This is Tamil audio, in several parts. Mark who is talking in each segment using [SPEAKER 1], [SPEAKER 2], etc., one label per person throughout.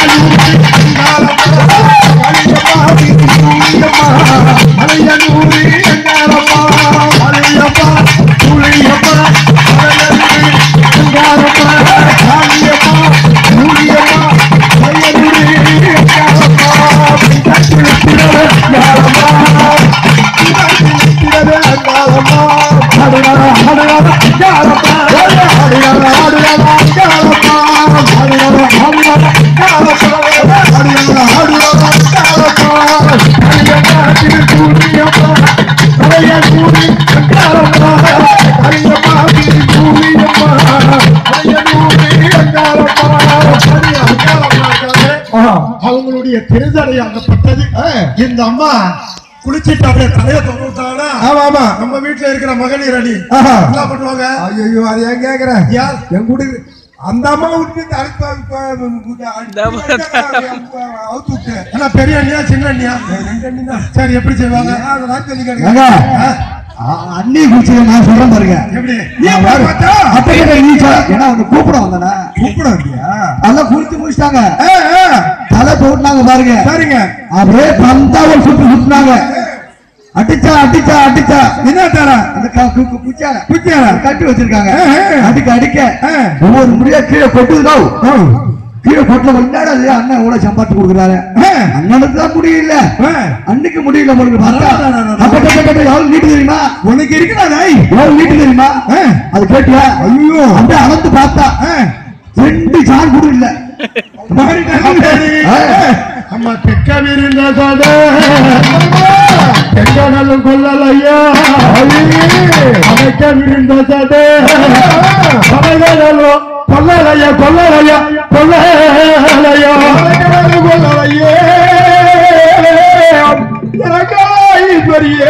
[SPEAKER 1] அவங்களுடைய திருதடையாகப்பட்டது இந்த அம்மா குளிச்சிட்டு அப்படியே தலைய தொங்கிட்டாங்கன்னா
[SPEAKER 2] ஆமா ஆமா
[SPEAKER 1] நம்ம வீட்டுல இருக்கிற மகளிர் அணி
[SPEAKER 2] ஆஹா.
[SPEAKER 1] என்ன பண்ணுவாங்க
[SPEAKER 2] ஐயோ அது ஏன் கேக்குறேன்
[SPEAKER 1] யார்?
[SPEAKER 2] என் கூட அந்த அம்மா விட்டு அழுத்த அவுத்து விட்டேன்
[SPEAKER 1] ஆனா பெரிய அண்ணியா சின்ன அண்ணியா
[SPEAKER 2] ரெண்டு அண்ணி தான்
[SPEAKER 1] சரி எப்படி செய்வாங்க
[SPEAKER 2] அதெல்லாம் சொல்லி
[SPEAKER 3] ஏங்க,
[SPEAKER 2] கேட்க
[SPEAKER 3] அ- அண்ணி குடிச்சது நான் சொல்றேன் பாருங்க
[SPEAKER 1] எப்படி
[SPEAKER 2] நீ
[SPEAKER 3] நான்
[SPEAKER 2] போய்
[SPEAKER 3] பாரு.
[SPEAKER 2] பார்த்தா?
[SPEAKER 3] அப்ப கிட்ட நீ சொல்ல- ஏன்னா அவங்க கூப்பிட வந்தானே
[SPEAKER 2] கூப்பிட வந்தியா
[SPEAKER 3] அதெல்லாம் குளிச்சு முடிச்சிட்டாங்க
[SPEAKER 2] ஆ, ஆ,
[SPEAKER 3] தலை போட்டுனாங்க பாருங்க
[SPEAKER 2] சரிங்க
[SPEAKER 3] அப்படியே பந்தாவல் சுட்டு சுட்டுனாங்க அடிச்சா அடிச்சா அடிச்சா
[SPEAKER 2] என்ன தர
[SPEAKER 3] அந்த க- கு- கு- குச்சியால
[SPEAKER 2] குச்சியால?
[SPEAKER 3] கட்டி வச்சிருக்காங்க
[SPEAKER 2] ஆ, ஆ.
[SPEAKER 3] அடிக்க அடிக்க
[SPEAKER 2] ஆ.
[SPEAKER 3] ஒவ்வொரு முறையா கீழே கொட்டுதோ கீழே கொட்டல என்னடா இது அண்ணன் எவ்வளவு சம்பாதிச்சு கொடுக்குறாரு
[SPEAKER 2] ஆ.
[SPEAKER 3] அண்ணனுக்கு தான் முடியல
[SPEAKER 2] ஆ.
[SPEAKER 3] அன்னைக்கு முடியல உங்களுக்கு பார்த்தா
[SPEAKER 2] அடடா, அடடா.
[SPEAKER 3] அப்ப கேட்ட கேட்ட எவ்வளவு நீட்டு தெரியுமா
[SPEAKER 2] உனக்கு இருக்குடா நாய்
[SPEAKER 3] எவ்வளவு நீட்டு தெரியுமா
[SPEAKER 2] ஆ.
[SPEAKER 3] அது கேட்டியா
[SPEAKER 2] ஐயோ.
[SPEAKER 3] அப்படியே அளந்து பார்த்தா
[SPEAKER 2] ஆ.
[SPEAKER 3] ரெண்டு சான் கூட இல்ல ஆ.
[SPEAKER 1] அம்மா தெக்க விருந்த சட தெங்கனலும் கொல்லலையா அடைக்க விருந்த சட அடைகனலும் கொல்லலையா கொல்லலையா கொல்லலையா கொல்லலையே ஈஸ்வரியே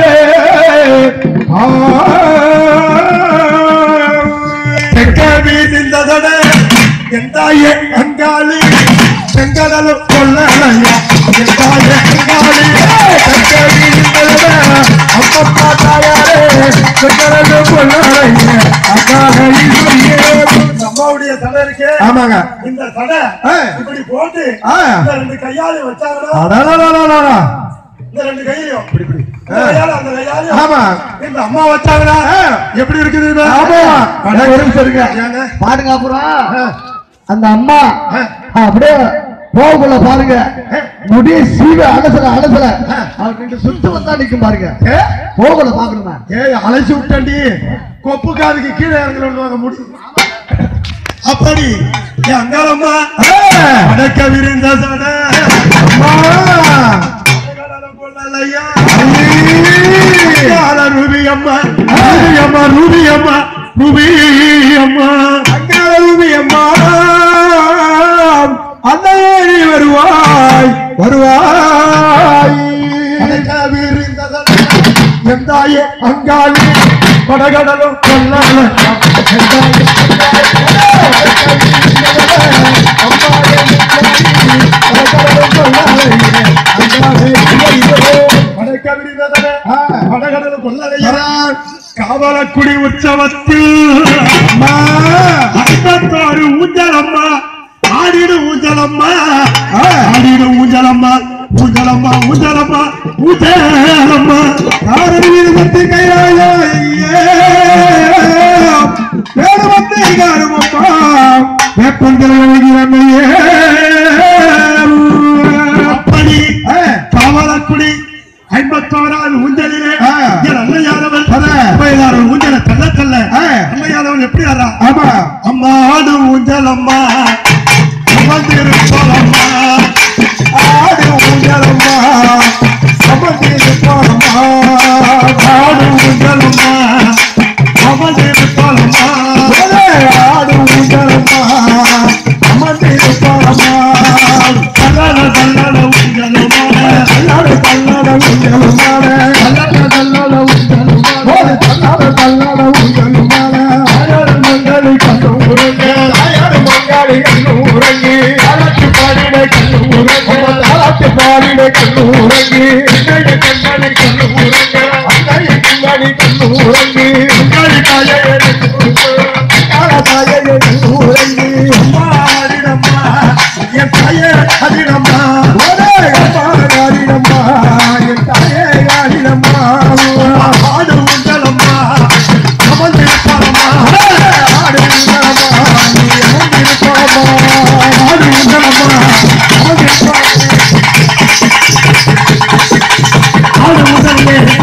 [SPEAKER 1] தெக்க விருந்ததட எந்தாயே அங்காளி செங்கடலும் கொல்லலையா எந்தாயே அங்காளி தெக்க விருந்ததட அம்மப்பா தாயாரே செங்கடலும் கொல்லலையா அங்காளி ஈஸ்வரியே அம்மாவுடைய தடை இருக்கே
[SPEAKER 2] ஆமாங்க
[SPEAKER 1] இந்த தடை
[SPEAKER 2] ஆ.
[SPEAKER 1] இப்படி போட்டு
[SPEAKER 2] ஆ.
[SPEAKER 1] இந்த ரெண்டு கையாலையும் வச்சாங்கன்னா
[SPEAKER 2] அடடடடடடா.
[SPEAKER 1] இந்த ரெண்டு கையிலையும் இப்படி இப்படி இந்த கையால அந்த கையாலையும்
[SPEAKER 2] ஆமா
[SPEAKER 1] இந்த அம்மா வச்சாங்கன்னா எப்படி இருக்குது இது?
[SPEAKER 2] ஆமா.
[SPEAKER 3] அண்ணா, ஒரு நிமிஷம் இருங்க.
[SPEAKER 1] ஏங்க?
[SPEAKER 3] பாருங்க அப்புறம் அந்த அம்மா அப்படியே போகக்குள்ள பாருங்க முடிய சீவ அலசல அலசல அவர் ரெண்டு சுத்து வந்தா நிக்கும் பாருங்க
[SPEAKER 1] ஏ?
[SPEAKER 3] போகல பாக்கணுமா
[SPEAKER 1] ஏய் அழைச்சு விட்டாண்டி கொப்பு காதுக்கு கீழே இறங்கணும்னு முடியும் அப்படி என் அங்காளம்மா அடக்க விருந்த சட
[SPEAKER 2] அம்மா.
[SPEAKER 1] கொள்ளலையா அங்காள ரூபி அம்மா ரூபி அம்மா ரூபி அம்மா ரூபி அம்மா
[SPEAKER 2] அங்காள ரூபி அம்மா அந்த ஏறி வருவாய் வருவாய்
[SPEAKER 1] அடக்க விருந்த சட எந்தாயே அங்காளி படகடலும் கொள்ளலையா எந்தாயே காவலக்குடி உற்சவத்தில் ஐம்பத்தாறு ஊஞ்சலம்மா ஆடிடு ஊஞ்சலம்மா ஆடிடு ஊஞ்சலம்மா ஊஞ்சலம்மா ஊஞ்சலம்மா ஊஞ்சலம்மா
[SPEAKER 2] காரணியில் வந்து கையாயோ வேறு வந்து காருமப்பா வேப்பந்தல் எழுகிறமையே
[SPEAKER 1] அப்படி காவலக்குடி ஐம்பத்தோராவது ஊஞ்சலிலே
[SPEAKER 2] ஆ.
[SPEAKER 1] என் அன்னையானவன்
[SPEAKER 2] அத.
[SPEAKER 1] முப்பதாயிரம் ஊஞ்சல தள்ள தள்ள
[SPEAKER 2] ஆ.
[SPEAKER 1] அன்னையானவன் எப்படி ஆறா
[SPEAKER 2] ஆமா
[SPEAKER 1] அம்மா ஆடு ஊஞ்சலம்மா அமர்ந்திருப்போலம்மா
[SPEAKER 2] ஆடு ஊஞ்சலம்மா அமர்ந்திருப்பாளம்மா
[SPEAKER 1] ஆடு ஊஞ்சலம்மா அமர்ந்திருப்போலம்மா
[SPEAKER 2] ஆடு ஊஞ்சலம்மா அமர்ந்திருப்பாளம்மா
[SPEAKER 1] தள்ளட தள்ளட ஊஞ்சலம்மா
[SPEAKER 2] தள்ளாடு தள்ளாட ஊஞ்சலுமான
[SPEAKER 1] தள்ளட தள்ளட ஊஞ்சலம்மா
[SPEAKER 2] ஓடு தள்ளாட தள்ளாட ஊஞ்சலுமான
[SPEAKER 1] ஆயாடு மங்களை கண்டு உருங்க
[SPEAKER 2] தாயாடு மங்காளி கண்ணு உறங்கி
[SPEAKER 1] தாலாட்டு பாடிட கண்டு உருங்க
[SPEAKER 2] தாளாட்டு பாடிட கண்ணு உறங்கி
[SPEAKER 1] என்னைய கண்மணி கண்டு உருங்க
[SPEAKER 2] அங்காளி கண்ணாடி கண்ணு உறங்கி
[SPEAKER 1] மங்காளி தாயை எடுத்து உருங்க
[SPEAKER 2] தாள தாயை கண்ணு உறங்கி
[SPEAKER 1] அம்மா ஆடிடம்மா என் தாயே அதினம்மா
[SPEAKER 2] ஒரே அம்மா காரிடம்மா என் தாயே காரிடம்மா
[SPEAKER 1] ஆடு உண்டலம்மா அமர்ந்திருப்பாரம்மா
[SPEAKER 2] ஆடு உண்டலம்மா நீ அமர்ந்திருப்பாம்மா
[SPEAKER 1] ஆடு உண்டலம்மா
[SPEAKER 2] அமர்ந்திருப்பாம்மா
[SPEAKER 1] ஆடு முதல்ல